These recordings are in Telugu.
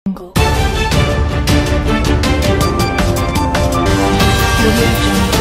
Jungle. Audio Jungle.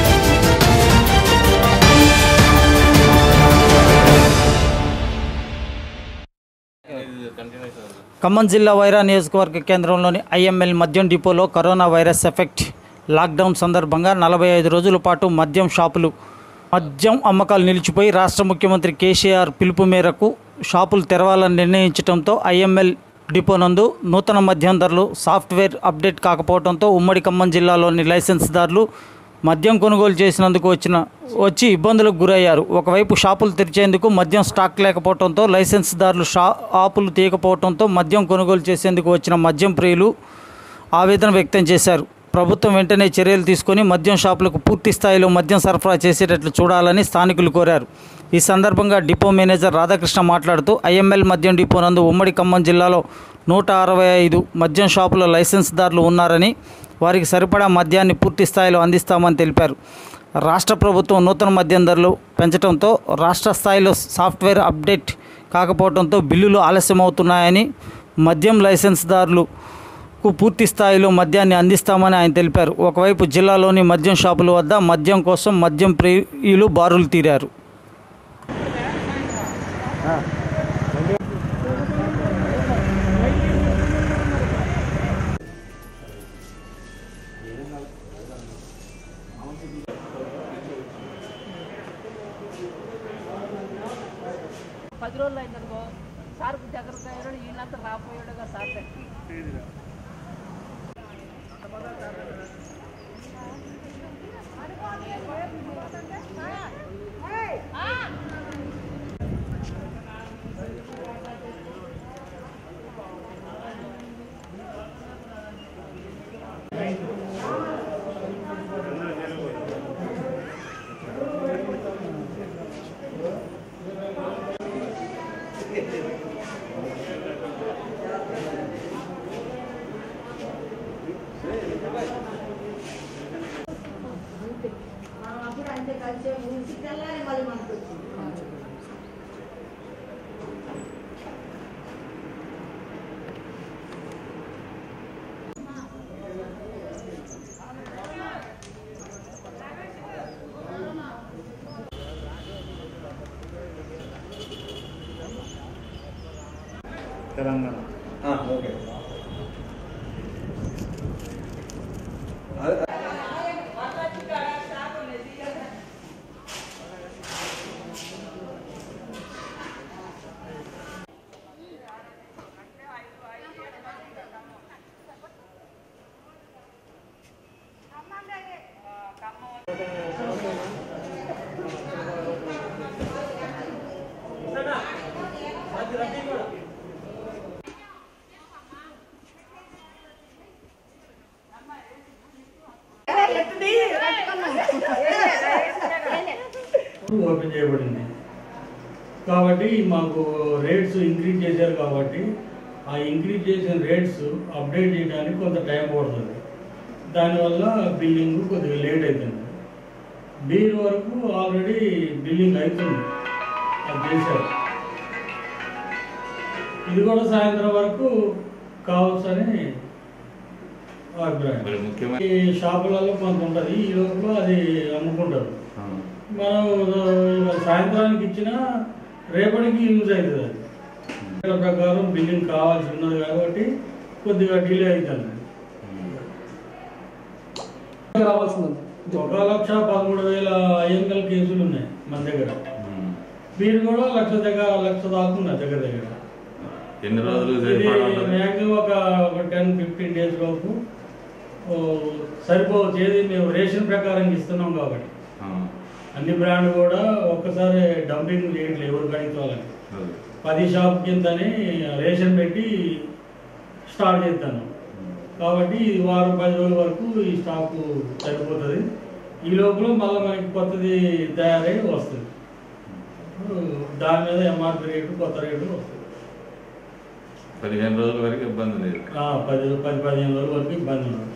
ఖమ్మం జిల్లా వైరా నియోజకవర్గ కేంద్రంలోని ఐఎంఎల్ మద్యం డిపోలో కరోనా వైరస్ ఎఫెక్ట్ లాక్డౌన్ సందర్భంగా నలభై ఐదు రోజుల పాటు మద్యం షాపులు మద్యం అమ్మకాలు నిలిచిపోయి రాష్ట్ర ముఖ్యమంత్రి కేసీఆర్ పిలుపు మేరకు షాపులు తెరవాలని నిర్ణయించడంతో ఐఎంఎల్ డిపో నందు నూతన మద్యం ధరలు సాఫ్ట్వేర్ అప్డేట్ కాకపోవడంతో ఉమ్మడి ఖమ్మం జిల్లాలోని లైసెన్స్దారులు మద్యం కొనుగోలు చేసినందుకు వచ్చిన వచ్చి ఇబ్బందులకు గురయ్యారు ఒకవైపు షాపులు తెరిచేందుకు మద్యం స్టాక్ లేకపోవడంతో లైసెన్స్దారులు షా ఆపులు తీయకపోవడంతో మద్యం కొనుగోలు చేసేందుకు వచ్చిన మద్యం ప్రియులు ఆవేదన వ్యక్తం చేశారు ప్రభుత్వం వెంటనే చర్యలు తీసుకొని మద్యం షాపులకు పూర్తి స్థాయిలో మద్యం సరఫరా చేసేటట్లు చూడాలని స్థానికులు కోరారు ఈ సందర్భంగా డిపో మేనేజర్ రాధాకృష్ణ మాట్లాడుతూ ఐఎంఎల్ మద్యం డిపో నందు ఉమ్మడి ఖమ్మం జిల్లాలో నూట అరవై ఐదు మద్యం షాపుల లైసెన్స్దారులు ఉన్నారని వారికి సరిపడా మద్యాన్ని పూర్తి స్థాయిలో అందిస్తామని తెలిపారు రాష్ట్ర ప్రభుత్వం నూతన మద్యం ధరలు పెంచడంతో రాష్ట్ర స్థాయిలో సాఫ్ట్వేర్ అప్డేట్ కాకపోవడంతో బిల్లులు ఆలస్యమవుతున్నాయని మద్యం లైసెన్స్దారులు కు పూర్తి స్థాయిలో మద్యాన్ని అందిస్తామని ఆయన తెలిపారు ఒకవైపు జిల్లాలోని మద్యం షాపుల వద్ద మద్యం కోసం మద్యం ప్రియులు బారులు తీరారు పది రోజులు అయిందనుకో సార్ దగ్గరకు అయ్యాడు వీళ్ళంతా రాపోయాడుగా సార్ దగ్గరికి. తెలంగాణ ఓకే ఓపెన్ చేయబడింది కాబట్టి మాకు రేట్స్ ఇంక్రీజ్ చేశారు కాబట్టి ఆ ఇంక్రీజ్ చేసిన రేట్స్ అప్డేట్ చేయడానికి కొంత టైం పడుతుంది దానివల్ల బిల్లింగ్ కొద్దిగా లేట్ అవుతుంది బీర్ వరకు ఆల్రెడీ బిల్లింగ్ అవుతుంది అది చేశారు ఇది కూడా సాయంత్రం వరకు కావచ్చని అభిప్రాయం మరి ముఖ్యమైన ఈ షాపులలో కొంత ఉంటుంది ఈ లోపల అది అమ్ముకుంటారు మనం ఇవాళ సాయంత్రానికి ఇచ్చినా రేపటికి యూజ్ అవుతుంది అది ఇక్కడ ప్రకారం బిల్లింగ్ కావాల్సి ఉన్నది కాబట్టి కొద్దిగా డిలే అవుతుంది రావాల్సింది ఒక లక్ష పదమూడు వేల ఐఎంఎల్ కేసులు ఉన్నాయి మన దగ్గర వీరు కూడా లక్ష దగ్గర లక్ష దాకా ఉన్నాయి దగ్గర దగ్గర ఎన్ని రోజులు ఇది సరిపడాలి మ్యాక్సిమం ఒక ఒక టెన్ ఫిఫ్టీన్ డేస్ లోపు ఓ, సరిపోవచ్చు ఏది మేము రేషన్ ప్రకారం ఇస్తున్నాం కాబట్టి అన్ని బ్రాండ్ కూడా ఒక్కసారి డంపింగ్ చేయట్లేదు ఎవరు కడిగితే వాళ్ళకి పది షాప్ కిందని రేషన్ పెట్టి స్టార్ట్ చేస్తాను కాబట్టి ఇది వారం పది రోజుల వరకు ఈ స్టాక్ సరిపోతుంది ఈ లోపల మళ్ళీ మనకి కొత్తది తయారై వస్తుంది ఇప్పుడు దాని మీద ఎంఆర్పి రేటు కొత్త రేటు వస్తుంది పదిహేను రోజుల వరకు ఇబ్బంది లేదు ఆ, పది పది పదిహేను రోజుల వరకు ఇబ్బంది ఉండదు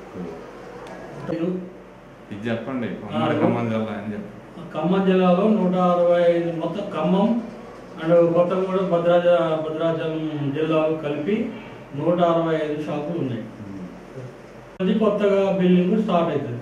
ఇది చెప్పండి ఉమ్మడి ఖమ్మం జిల్లా అని చెప్పండి ఖమ్మం జిల్లాలో నూట అరవై ఐదు మొత్తం ఖమ్మం అండ్ కొత్తగూడెం భద్రాచ భద్రాచలం జిల్లాలు కలిపి నూట అరవై ఐదు షాపులు ఉన్నాయి అది కొత్తగా బిల్డింగ్ స్టార్ట్ అవుతుంది